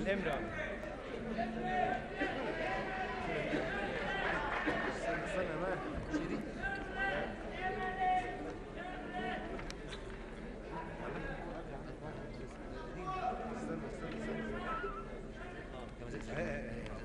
الامرأة استنى استنى يا مان مش دي استنى استنى استنى اهي اهي اهي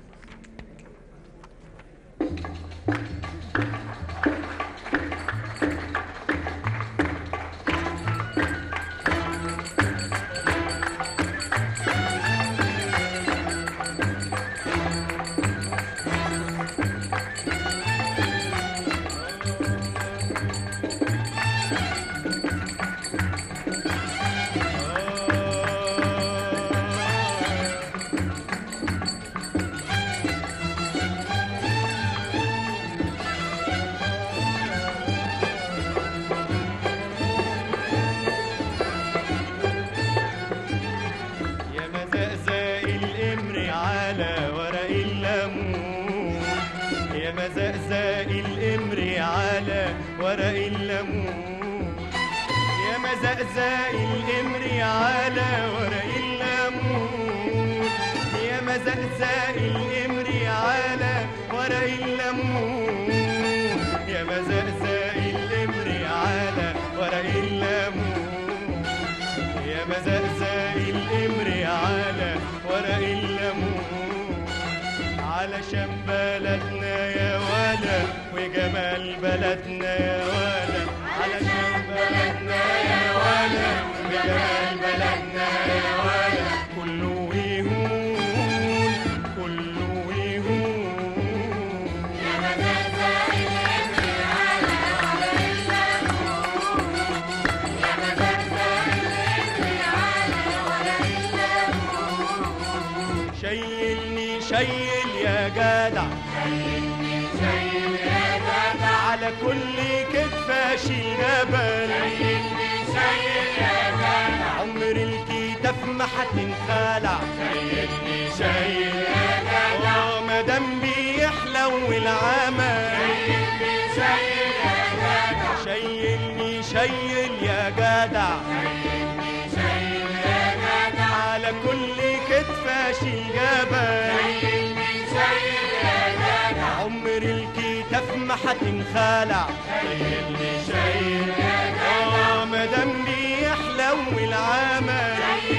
يا مزقزق الامر على ورق الليمون يا مزقزق الامر على ورق الليمون يا مزقزق الامر على ورق الليمون يا مزقزق الامر على ورق الليمون يا مزقزق الامر على ورق الليمون يا مزقزق الامر على ورق الليمون علشان بلدنا يا ولا وجمال بلدنا يا ولا علشان بلدنا يا ولا وجمال بلدنا يا ولا كله يهون كله يهون شيلني شيل يا جدع شيلني شيل يا جدع على كل كتفة شيل جبل شيلني شيل يا جدع عمر الكتاف ما هتنخلع شيلني شيل يا جدع مادام بيحلو العمل شيلني شيل يا جدع شيلني شيل يا جدع على كل كتفة شيل جبل عمر الكتاف ما هتنخلع شايلني شايل اه مادام بيحلو العمل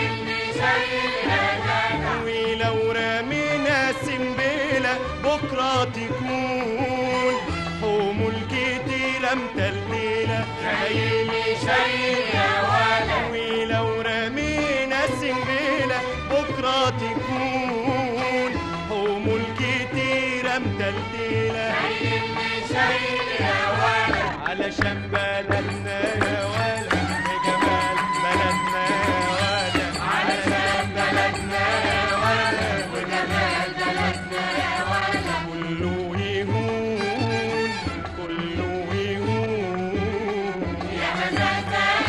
ولو رمينا سنبلة بكرة تكون حمول كتيرة متلتلة شايلني شايل يا ولد ولو رمينا سنبلة بكرة تكون حمول كتيرة متلتلة علشان بلدنا يا ولد بجمال بلدنا يا ولد علشان بلدنا يا ولد وجمال بلدنا يا ولد كله يهون كله يهون يا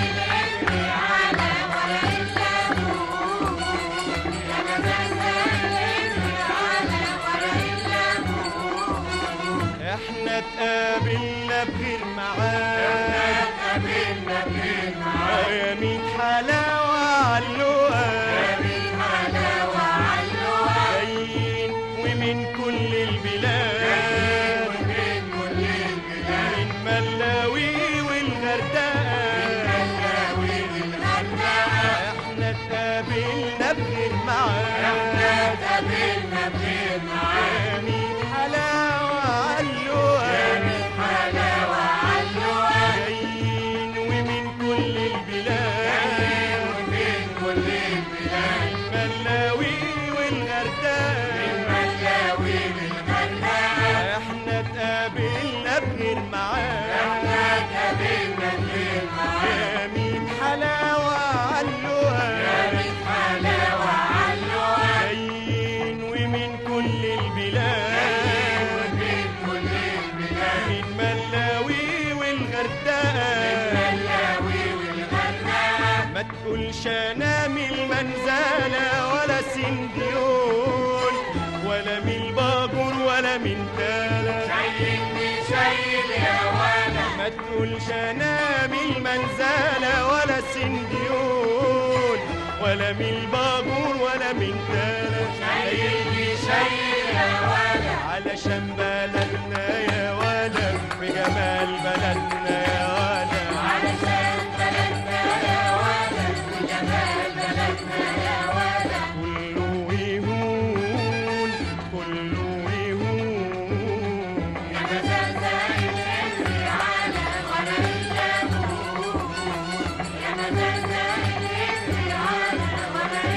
احنا اتقابلنا بغير معاد احنا اتقابلنا بغير معاد يا مين حلاوة عاللقا يا مين حلاوة عاللقا جايين ومن كل البلاد ومن كل البلاد من ملاوي والغردقة من ملاوي والغردقة احنا اتقابلنا بغير معاد احنا اتقابلنا بغير معاد يا مين حلاوة عاللقا يا مين حلاوة عاللقا جايين ومن كل البلاد ومن كل البلاد ملاوي والغردقة ملاوي والغردقة احنا اتقابلنا بغير معاد احنا اتقابلنا بغير معاد يا مين حلاوة عاللقا يا مين حلاوة عاللقا جايين ومن كل البلاد ومن كل البلاد من ملاوي والغردقة ملاوي والغردقة ما تقولش انا من المنزلة ولا سنديون ولا من الباجور ولا من تالا شايلني شايل يا ولا ما تقولش انا من المنزلة ولا سنديون ولا من الباجور ولا ولا من تالا شايلني شايل يا ولا علشان بلدنا يا ولا بجمال بلدنا يا ولا علشان بلدنا يا ولد وجمال بلدنا يا ولد كله يهون كله يهون يا مزازة الحلم على ورق الليمون يا مزازة الحلم على ورق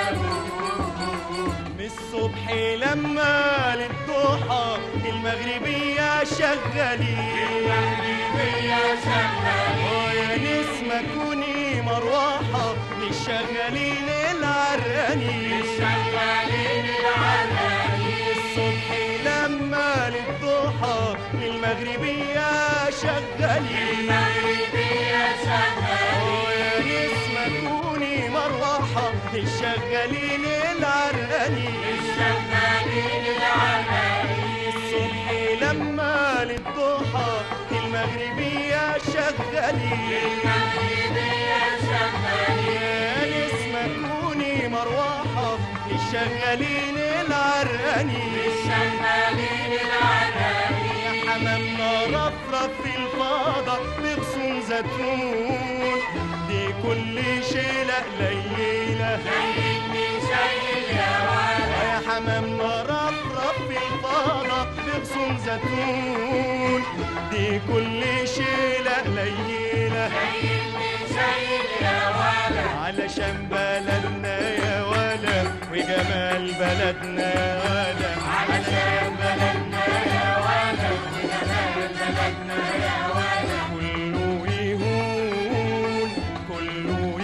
الليمون من الصبح لما للضحى المغربية شغالين المغربية شغالين اه يا نسمة كوني مروحة للشغالين العرانين شغالين العرانين الصبح لما للضحى المغربية شغالين المغربية شغالين اه يا نسمة كوني مروحة للشغالين العرانين شغالين العرانين الصبح لما للضحى المغربية شغالين المغربية شغالين يا نسمة كوني مروحة للشغالين العرقانين شغالين العرانين يا حمامنا رفرف في الفاضة بغصون زيتون دي كل شيلة قليلة شايلني شايل يا ولد يا حمامنا رفرف في الفاضة بغصون زيتون دي كل شيلة قليلة شايلني شايل يا ولد علشان بلدنا يا ولا وجمال بلدنا يا ولا علشان بلدنا يا ولد وجمال بلدنا يا ولد كله يهون كله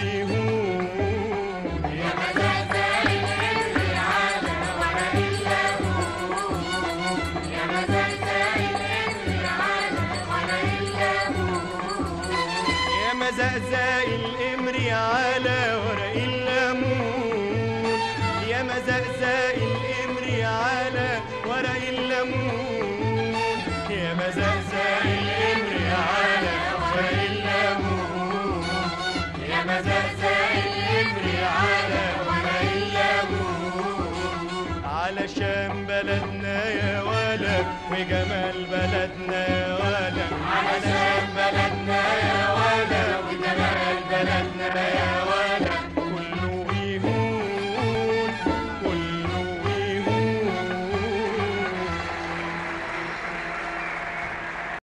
يهون يا مزازة الحلم على ورق الليمون يا مزازة الحلم على ورق الليمون يا مزقزق القمر على ورق الليمون يا مزقزق القمر على ورق الليمون يا مزقزق القمر على ورق الليمون يا مزقزق القمر على ورق الليمون علشان بلدنا يا ولا وجمال بلدنا يا ولا علشان بلدنا